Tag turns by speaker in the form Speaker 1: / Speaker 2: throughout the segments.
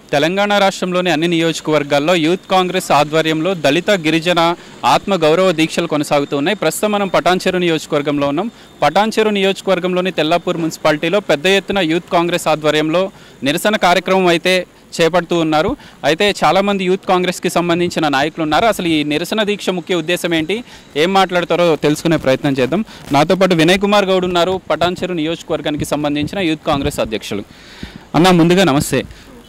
Speaker 1: తెలంగాణ రాష్ట్రంలోని అన్ని నియోజకవర్గాల్లో యూత్ కాంగ్రెస్ ఆధ్వర్యంలో దళిత గిరిజన ఆత్మ గౌరవ దీక్షలు కొనసాగుతూ ఉన్నాయి ప్రస్తుతం మనం పటాన్చెరు నియోజకవర్గంలో ఉన్నాం పటాన్చెరు నియోజకవర్గంలోని తెల్లాపూర్ మున్సిపాలిటీలో పెద్ద ఎత్తున యూత్ కాంగ్రెస్ ఆధ్వర్యంలో నిరసన కార్యక్రమం అయితే చేపడుతూ ఉన్నారు అయితే చాలామంది యూత్ కాంగ్రెస్కి సంబంధించిన నాయకులు ఉన్నారు అసలు ఈ నిరసన దీక్ష ముఖ్య ఉద్దేశం ఏంటి ఏం మాట్లాడతారో తెలుసుకునే ప్రయత్నం చేద్దాం నాతో పాటు వినయ్ కుమార్ గౌడ్ ఉన్నారు పటాన్చెరు నియోజకవర్గానికి సంబంధించిన యూత్ కాంగ్రెస్ అధ్యక్షులు అన్న ముందుగా నమస్తే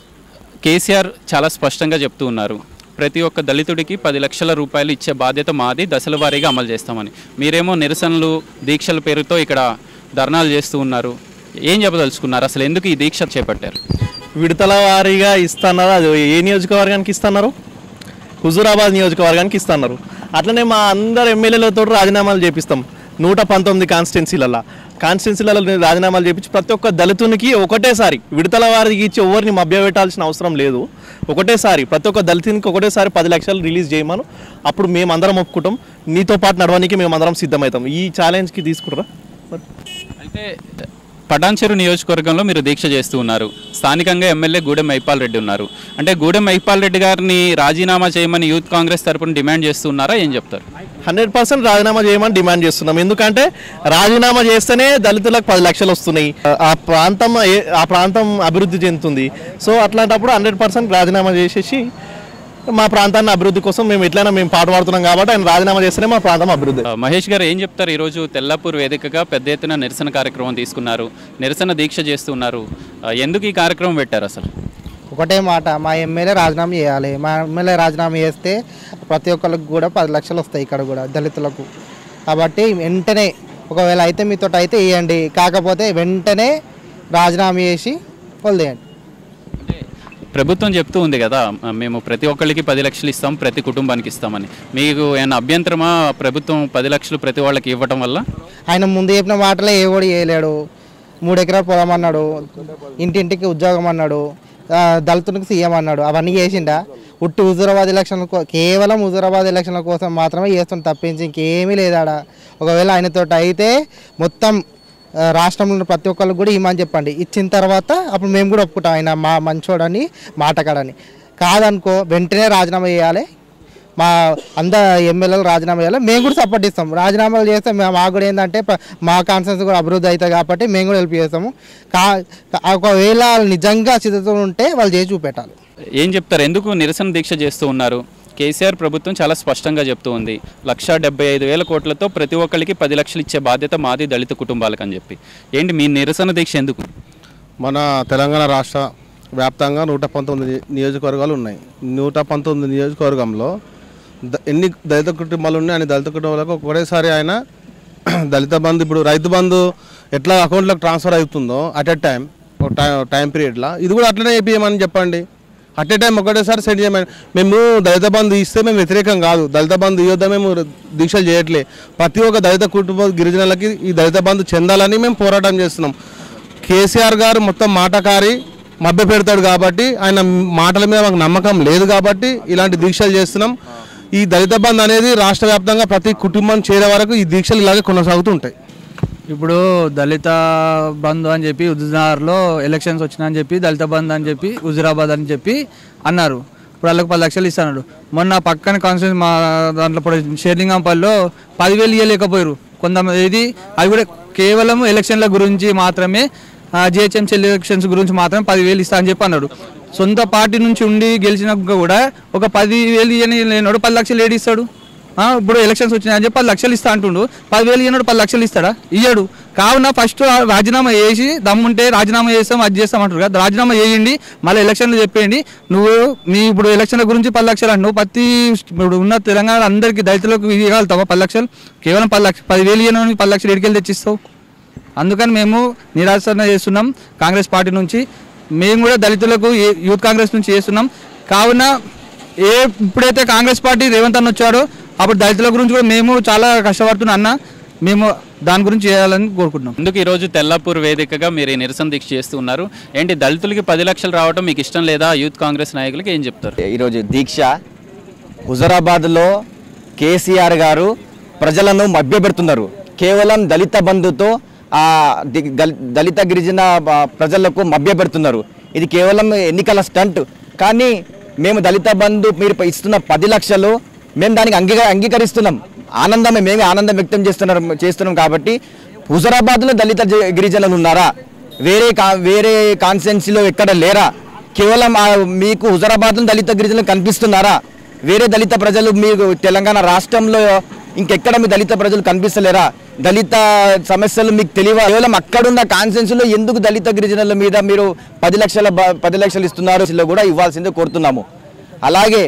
Speaker 1: కేసీఆర్ చాలా స్పష్టంగా చెప్తూ ఉన్నారు ప్రతి ఒక్క దళితుడికి పది లక్షల రూపాయలు ఇచ్చే బాధ్యత మాది దశల వారీగా అమలు చేస్తామని మీరేమో నిరసనలు దీక్షల పేరుతో ఇక్కడ ధర్నాలు చేస్తూ ఉన్నారు ఏం చెప్పదలుచుకున్నారు అసలు ఎందుకు ఈ దీక్ష చేపట్టారు
Speaker 2: విడతల వారీగా ఇస్తున్నారు అది ఏ నియోజకవర్గానికి ఇస్తున్నారు హుజూరాబాద్ నియోజకవర్గానికి ఇస్తున్నారు అట్లనే మా అందరు ఎమ్మెల్యేలతో రాజీనామాలు చేపిస్తాం నూట పంతొమ్మిది కాన్స్టిట్యున్సీలలో కాన్స్టిట్యున్సీలలో రాజీనామాలు చేపించి ప్రతి ఒక్క దళితునికి ఒకటేసారి విడతల వారికి ఇచ్చి ఎవరిని మభ్యపెట్టాల్సిన అవసరం లేదు ఒకటేసారి ప్రతి ఒక్క దళితునికి ఒకటేసారి పది లక్షలు రిలీజ్ చేయమను అప్పుడు మేము అందరం ఒప్పుకుంటాం నీతో పాటు నడవడానికి మేము అందరం సిద్ధమవుతాం ఈ ఛాలెంజ్కి తీసుకుంటారా మరి
Speaker 1: అయితే పటాన్చెరు నియోజకవర్గంలో మీరు దీక్ష చేస్తూ ఉన్నారు స్థానికంగా ఎమ్మెల్యే గూడెం మైపాల్ రెడ్డి ఉన్నారు అంటే గూడెం మైపాల్ రెడ్డి గారిని రాజీనామా చేయమని యూత్ కాంగ్రెస్ తరపున డిమాండ్ చేస్తూ ఉన్నారా ఏం చెప్తారు
Speaker 2: హండ్రెడ్ పర్సెంట్ రాజీనామా చేయమని డిమాండ్ చేస్తున్నాం ఎందుకంటే రాజీనామా చేస్తేనే దళితులకు పది లక్షలు వస్తున్నాయి ఆ ప్రాంతం ఏ- ఆ ప్రాంతం అభివృద్ధి చెందుతుంది సో అట్లాంటప్పుడు హండ్రెడ్ పర్సెంట్ రాజీనామా చేసేసి మా ప్రాంతాన్ని అభివృద్ధి కోసం మేము ఎట్లయినా మేము పాటుపడుతున్నాం కాబట్టి ఆయన రాజీనామా చేస్తేనే మా ప్రాంతం అభివృద్ధి
Speaker 1: ఆ, మహేష్ గారు ఏం చెప్తారు ఈరోజు తెల్లాపూర్ వేదికగా పెద్ద ఎత్తున నిరసన కార్యక్రమం తీసుకున్నారు నిరసన దీక్ష చేస్తూ ఉన్నారు ఆ, ఎందుకు ఈ కార్యక్రమం పెట్టారు అసలు
Speaker 3: ఒకటే మాట మా ఎమ్మెల్యే రాజీనామా చేయాలి మా ఎమ్మెల్యే రాజీనామా చేస్తే ప్రతి ఒక్కరికి కూడా పది లక్షలు వస్తాయి ఇక్కడ కూడా దళితులకు కాబట్టి వెంటనే ఒకవేళ అయితే మీతో అయితే ఇవ్వండి కాకపోతే వెంటనే రాజీనామా చేసి వదిలేయండి
Speaker 1: ప్రభుత్వం చెప్తూ ఉంది కదా ఆ, మేము ప్రతి ఒక్కరికి పది లక్షలు ఇస్తాం ప్రతి కుటుంబానికి ఇస్తామని మీకు ఏమైనా అభ్యంతరమా ప్రభుత్వం పది లక్షలు ప్రతి వాళ్ళకి ఇవ్వటం వల్ల
Speaker 3: ఆయన ముందు చెప్పిన మాటలే ఏ కూడా చేయలేడు మూడు ఎకరాలు పొలం అన్నాడు ఇంటింటికి ఉద్యోగం అన్నాడు ఆ, దళితునికి సీఎం అన్నాడు అవన్నీ చేసిండా ఉట్టి హుజూరాబాద్ ఎలక్షన్ కేవలం హుజూరాబాద్ ఎలక్షన్ల కోసం మాత్రమే చేస్తుంది తప్పించి ఇంకేమీ లేదాడ ఒకవేళ ఆయనతో అయితే మొత్తం ఆ, రాష్ట్రంలో ఉన్న ప్రతి ఒక్కరికి కూడా ఇమ్మని చెప్పండి ఇచ్చిన తర్వాత అప్పుడు మేము కూడా ఒప్పుకుంటాం ఆయన మా మంచోడని మాటకాడని కాదనుకో వెంటనే రాజీనామా చేయాలి మా అందరు ఎమ్మెల్యేలు రాజీనామా చేయాలి మేము కూడా సపోర్ట్ ఇస్తాం రాజీనామాలు చేస్తే మేము మాకు కూడా ఏంటంటే ప- మా కాన్సెన్స్ కూడా అభివృద్ధి అవుతుంది కాబట్టి మేము కూడా హెల్ప్ చేస్తాము కా కా- ఒకవేళ వాళ్ళు నిజంగా సిద్ధతో ఉంటే వాళ్ళు చేసి చూపెట్టాలి
Speaker 1: ఏం చెప్తారు ఎందుకు నిరసన దీక్ష చేస్తూ ఉన్నారు కేసీఆర్ ప్రభుత్వం చాలా స్పష్టంగా చెప్తూ ఉంది లక్ష డెబ్బై ఐదు వేల కోట్లతో ప్రతి ఒక్కరికి పది లక్షలు ఇచ్చే బాధ్యత మాది దళిత కుటుంబాలకు అని చెప్పి ఏంటి మీ నిరసన దీక్ష ఎందుకు
Speaker 4: మన తెలంగాణ రాష్ట్ర వ్యాప్తంగా నూట పంతొమ్మిది నియోజకవర్గాలు ఉన్నాయి నూట పంతొమ్మిది నియోజకవర్గంలో ద- ఎన్ని దళిత కుటుంబాలు ఉన్నాయి అన్ని దళిత కుటుంబాలకు ఒకటేసారి ఆయన దళిత బంధు ఇప్పుడు రైతు బంధు ఎట్లా అకౌంట్లోకి ట్రాన్స్ఫర్ అవుతుందో అట్ ఎ టైం ఒక టైం టైం పీరియడ్లో ఇది కూడా అట్లనే వేపియమని చెప్పండి అట్ ఏ టైం ఒకటేసారి సెండ్ చేయమని మేము దళిత బంధు ఇస్తే మేము వ్యతిరేకం కాదు దళిత బంధు ఇవ్వద్దా మేము దీక్షలు చేయట్లే ప్రతి ఒక్క దళిత కుటుంబ గిరిజనులకి ఈ దళిత బంధు చెందాలని మేము పోరాటం చేస్తున్నాం కేసీఆర్ గారు మొత్తం మాటకారి మభ్య పెడతాడు కాబట్టి ఆయన మాటల మీద మాకు నమ్మకం లేదు కాబట్టి ఇలాంటి దీక్షలు చేస్తున్నాం ఈ దళిత బంధు అనేది రాష్ట్ర వ్యాప్తంగా ప్రతి కుటుంబం చేరే వరకు ఈ దీక్షలు ఇలాగే కొనసాగుతూ ఉంటాయి
Speaker 5: ఇప్పుడు దళిత బంధు అని చెప్పి హుజూర్నగర్లో ఎలక్షన్స్ వచ్చినాయని చెప్పి దళిత బంధు అని చెప్పి హుజురాబాద్ అని చెప్పి అన్నారు ఇప్పుడు వాళ్ళకి పది లక్షలు ఇస్తున్నాడు మొన్న పక్కన కాన్స్టిట్యూన్స్ మా దాంట్లో ఇప్పుడు షేర్లింగంపల్లిలో పదివేలు ఇవ్వలేకపోయారు కొంతమంది ఇది అవి కూడా కేవలం ఎలక్షన్ల గురించి మాత్రమే జిహెచ్ఎంసీ ఎలక్షన్స్ గురించి మాత్రమే పదివేలు ఇస్తా అని చెప్పి అన్నాడు సొంత పార్టీ నుంచి ఉండి గెలిచిన కూడా ఒక పదివేలు ఇవ్వని లేనాడు పది లక్షలు ఏడు ఇస్తాడు ఆ, ఇప్పుడు ఎలక్షన్స్ వచ్చినాయని చెప్పి పది లక్షలు ఇస్తా అంటుండు పదివేలు ఇయ్యనాడు పది లక్షలు ఇస్తాడా ఇయ్యడు కావున ఫస్ట్ రాజీనామా చేసి దమ్ముంటే రాజీనామా చేస్తాం అది చేస్తాం అంటారు కదా రాజీనామా చేయండి మళ్ళీ ఎలక్షన్లు చెప్పేయండి నువ్వు నీ ఇప్పుడు ఎలక్షన్ల గురించి పది లక్షలు అంటున్నావు ప్రతి ఇప్పుడు ఉన్న తెలంగాణ అందరికీ దళితులకు ఇవ్వగలుగుతావా పది లక్షలు కేవలం పది లక్ష పదివేలు ఇయ్యను పది లక్షలు ఎడికెళ్ళి తెచ్చిస్తావు అందుకని మేము నిరాశన చేస్తున్నాం కాంగ్రెస్ పార్టీ నుంచి మేము కూడా దళితులకు ఏ- యూత్ కాంగ్రెస్ నుంచి చేస్తున్నాం కావున ఏ ఇప్పుడైతే కాంగ్రెస్ పార్టీ రేవంత్ అన్న వచ్చాడో అప్పుడు దళితుల గురించి కూడా మేము చాలా కష్టపడుతున్నాం అన్న మేము దాని గురించి చేయాలని కోరుకుంటున్నాం
Speaker 1: ఎందుకు ఈరోజు తెల్లాపూర్ వేదికగా మీరు ఈ నిరసన దీక్ష చేస్తూ ఉన్నారు ఏంటి దళితులకి పది లక్షలు రావడం మీకు ఇష్టం లేదా యూత్ కాంగ్రెస్ నాయకులకి ఏం చెప్తారు
Speaker 6: ఈరోజు దీక్ష హుజరాబాద్లో కేసీఆర్ గారు ప్రజలను మభ్యపెడుతున్నారు కేవలం దళిత బంధుతో ఆ ది- గల్- దళిత గిరిజన బ- ప్రజలకు మభ్యపెడుతున్నారు ఇది కేవలం ఎన్నికల స్టంట్ కానీ మేము దళిత బంధు మీరు ఇస్తున్న పది లక్షలు మేము దానికి అంగీక అంగీకరిస్తున్నాం ఆనందమే మేమే ఆనందం వ్యక్తం చేస్తున్నారు చేస్తున్నాం కాబట్టి హుజరాబాద్లో దళిత జ- గిరిజనులు ఉన్నారా వేరే కా వేరే కాన్స్టిట్యున్సీలో ఎక్కడ లేరా కేవలం ఆ మీకు హుజరాబాద్లో దళిత గిరిజనులు కనిపిస్తున్నారా వేరే దళిత ప్రజలు మీకు తెలంగాణ రాష్ట్రంలో ఇంకెక్కడ మీ దళిత ప్రజలు కనిపిస్తలేరా దళిత సమస్యలు మీకు తెలియ కేవలం అక్కడున్న కాన్స్టిట్యున్సీలో ఎందుకు దళిత గిరిజనుల మీద మీరు పది లక్షల బ- పది లక్షలు ఇస్తున్నారు ఇలా కూడా ఇవ్వాల్సిందే కోరుతున్నాము అలాగే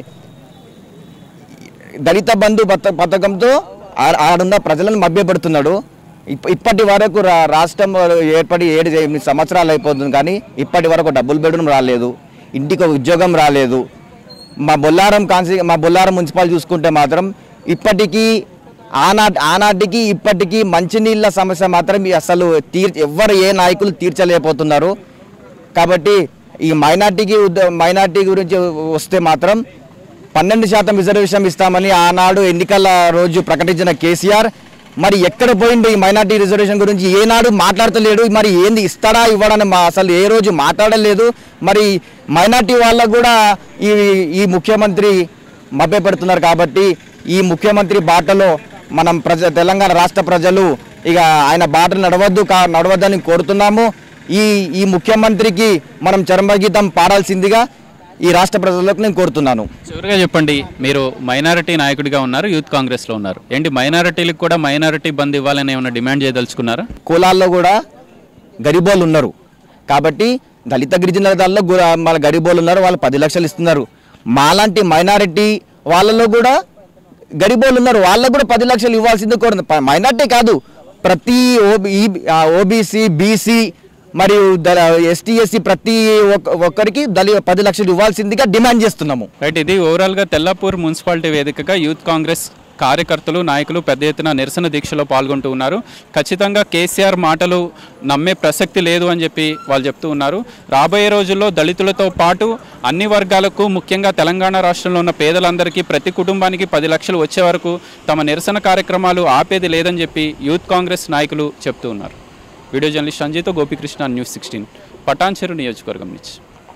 Speaker 6: దళిత బంధు పథ పథకంతో ఆ- ఆడున్న ప్రజలను మభ్యపెడుతున్నాడు ఇప్ప- ఇప్పటి వరకు రా- రాష్ట్రం ఏర్పడి ఏడు ఎనిమిది సంవత్సరాలు అయిపోతుంది కానీ ఇప్పటి వరకు డబుల్ బెడ్రూమ్ రాలేదు ఇంటికి ఒక ఉద్యోగం రాలేదు మా బొల్లారం కాన్సి మా బొల్లారం మున్సిపాల్ చూసుకుంటే మాత్రం ఇప్పటికీ ఆనా ఆనాటికి ఇప్పటికీ మంచినీళ్ళ సమస్య మాత్రం అసలు తీర్ ఎవ్వరు ఏ నాయకులు తీర్చలేకపోతున్నారు కాబట్టి ఈ మైనార్టీకి ఉద్ద- మైనార్టీ గురించి వస్తే మాత్రం పన్నెండు శాతం రిజర్వేషన్ ఇస్తామని ఆనాడు ఎన్నికల రోజు ప్రకటించిన కేసీఆర్ మరి ఎక్కడ పోయిండు ఈ మైనార్టీ రిజర్వేషన్ గురించి ఏనాడు మాట్లాడతలేడు మరి ఏంది ఇస్తాడా ఇవ్వడని మా అసలు ఏ రోజు మాట్లాడలేదు మరి మైనార్టీ వాళ్ళకు కూడా ఈ ఈ ముఖ్యమంత్రి మభ్యపెడుతున్నారు కాబట్టి ఈ ముఖ్యమంత్రి బాటలో మనం ప్రజ తెలంగాణ రాష్ట్ర ప్రజలు ఇక ఆయన బాట నడవద్దు కా నడవద్దని కోరుతున్నాము ఈ ఈ ముఖ్యమంత్రికి మనం చరమగీతం పాడాల్సిందిగా ఈ రాష్ట్ర ప్రజలకు నేను కోరుతున్నాను
Speaker 1: చివరిగా చెప్పండి మీరు మైనారిటీ నాయకుడిగా ఉన్నారు యూత్ కాంగ్రెస్లో ఉన్నారు ఏంటి మైనారిటీలకు కూడా మైనారిటీ బంద్ ఇవ్వాలని ఏమైనా డిమాండ్ చేయదలుచుకున్నారా
Speaker 6: కులాల్లో కూడా గరీబోళ్ళు ఉన్నారు కాబట్టి దళిత గిరిజనుల దానిలో గు- మన గరీబోళ్ళు ఉన్నారు వాళ్ళు పది లక్షలు ఇస్తున్నారు మాలాంటి మైనారిటీ వాళ్ళలో కూడా గరీబోళ్ళు ఉన్నారు వాళ్ళకు కూడా పది లక్షలు ఇవ్వాల్సింది కోరు మైనారిటీ కాదు ప్రతి ఓబీ ఓబీసీ బీసీ మరియు ఎస్టీ ఎస్సీ ప్రతి ఒక్క- ఒక్కరికి దళి పది లక్షలు ఇవ్వాల్సిందిగా డిమాండ్ చేస్తున్నాము
Speaker 1: రైట్ ఇది ఓవరాల్గా తెల్లాపూర్ మున్సిపాలిటీ వేదికగా యూత్ కాంగ్రెస్ కార్యకర్తలు నాయకులు పెద్ద ఎత్తున నిరసన దీక్షలో పాల్గొంటూ ఉన్నారు ఖచ్చితంగా కేసీఆర్ మాటలు నమ్మే ప్రసక్తి లేదు అని చెప్పి వాళ్ళు చెప్తూ ఉన్నారు రాబోయే రోజుల్లో దళితులతో పాటు అన్ని వర్గాలకు ముఖ్యంగా తెలంగాణ రాష్ట్రంలో ఉన్న పేదలందరికీ ప్రతి కుటుంబానికి పది లక్షలు వచ్చే వరకు తమ నిరసన కార్యక్రమాలు ఆపేది లేదని చెప్పి యూత్ కాంగ్రెస్ నాయకులు చెప్తూ ఉన్నారు వీడియో జర్నలిస్ట్ సంజయ్తో గోపికృష్ణ న్యూస్ సిక్స్టీన్ పటాన్చెరు నియోజకవర్గం నుంచి